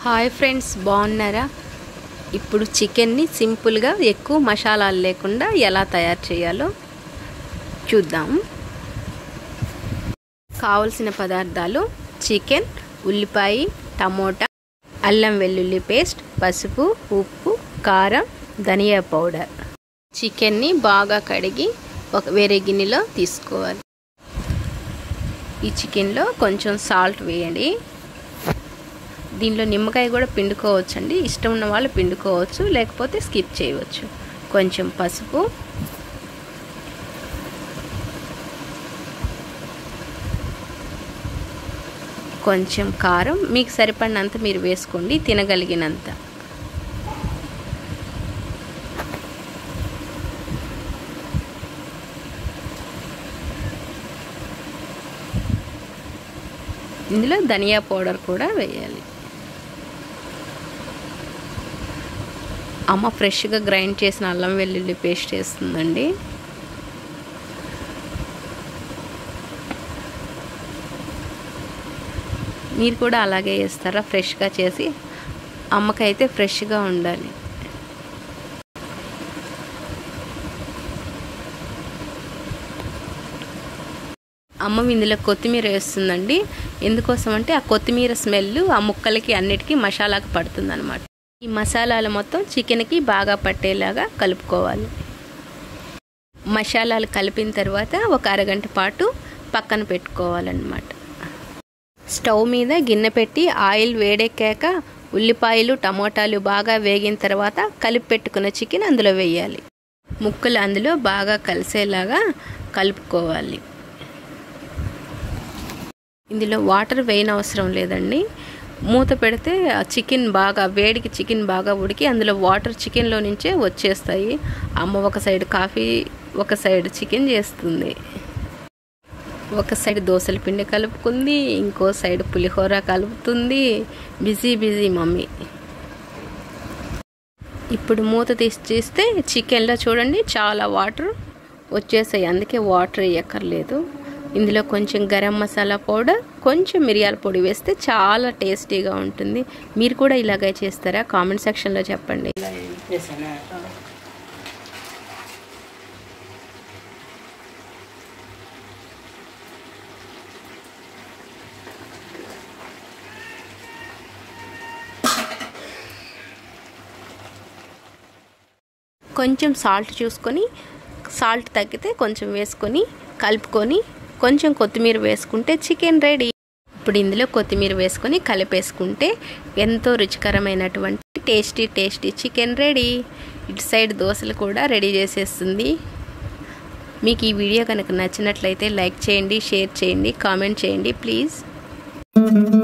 hi friends బాగున్నారా ఇప్పుడు చికెన్ని సింపుల్గా ఎక్కువ మసాలాలు లేకుండా ఎలా తయారు చేయాలో చూద్దాం కావలసిన పదార్థాలు చికెన్ ఉల్లిపాయ టమోటా అల్లం వెల్లుల్లి పేస్ట్ పసుపు ఉప్పు కారం ధనియా పౌడర్ చికెన్ని బాగా కడిగి ఒక వేరే గిన్నెలో తీసుకోవాలి ఈ చికెన్లో కొంచెం సాల్ట్ వేయండి దీనిలో నిమ్మకాయ కూడా పిండుకోవచ్చు అండి ఇష్టం ఉన్న వాళ్ళు పిండుకోవచ్చు లేకపోతే స్కిప్ చేయవచ్చు కొంచెం పసుపు కొంచెం కారం మీకు సరిపడినంత మీరు వేసుకోండి తినగలిగినంత ఇందులో ధనియా పౌడర్ కూడా వేయాలి అమ్మ ఫ్రెష్గా గ్రైండ్ చేసిన అల్లం వెల్లుల్లి పేస్ట్ వేస్తుందండి మీరు కూడా అలాగే వేస్తారా ఫ్రెష్గా చేసి అమ్మకైతే ఫ్రెష్గా ఉండాలి అమ్మ ఇందులో కొత్తిమీర వేస్తుందండి ఎందుకోసం అంటే ఆ కొత్తిమీర స్మెల్ ఆ ముక్కలకి అన్నిటికీ మసాలాకు పడుతుంది అనమాట ఈ మసాలాలు మొత్తం చికెన్కి బాగా పట్టేలాగా కలుపుకోవాలి మసాలాలు కలిపిన తర్వాత ఒక అరగంట పాటు పక్కన పెట్టుకోవాలన్నమాట స్టవ్ మీద గిన్నె పెట్టి ఆయిల్ వేడెక్కాక ఉల్లిపాయలు టమోటాలు బాగా వేగిన తర్వాత కలిపి పెట్టుకున్న చికెన్ అందులో వేయాలి ముక్కలు అందులో బాగా కలిసేలాగా కలుపుకోవాలి ఇందులో వాటర్ వేయనవసరం లేదండి మూత పెడితే ఆ చికెన్ బాగా వేడికి చికెన్ బాగా ఉడికి అందులో వాటర్ చికెన్లో నుంచే వచ్చేస్తాయి అమ్మ ఒక సైడ్ కాఫీ ఒక సైడ్ చికెన్ చేస్తుంది ఒక సైడ్ దోశల పిండి కలుపుకుంది ఇంకో సైడ్ పులిహోర కలుపుతుంది బిజీ బిజీ మమ్మీ ఇప్పుడు మూత తీసి చేస్తే చికెన్లో చూడండి చాలా వాటర్ వచ్చేసాయి అందుకే వాటర్ వేయక్కర్లేదు ఇందులో కొంచెం గరం మసాలా పౌడర్ కొంచెం మిరియాల పొడి వేస్తే చాలా టేస్టీగా ఉంటుంది మీరు కూడా ఇలాగే చేస్తారా కామెంట్ సెక్షన్లో చెప్పండి కొంచెం సాల్ట్ చూసుకొని సాల్ట్ తగ్గితే కొంచెం వేసుకొని కలుపుకొని కొంచెం కొత్తిమీర వేసుకుంటే చికెన్ రెడీ ఇప్పుడు ఇందులో కొత్తిమీర వేసుకొని కలిపేసుకుంటే ఎంతో రుచికరమైనటువంటి టేస్టీ టేస్టీ చికెన్ రెడీ ఇటు సైడ్ దోశలు కూడా రెడీ చేసేస్తుంది మీకు ఈ వీడియో కనుక నచ్చినట్లయితే లైక్ చేయండి షేర్ చేయండి కామెంట్ చేయండి ప్లీజ్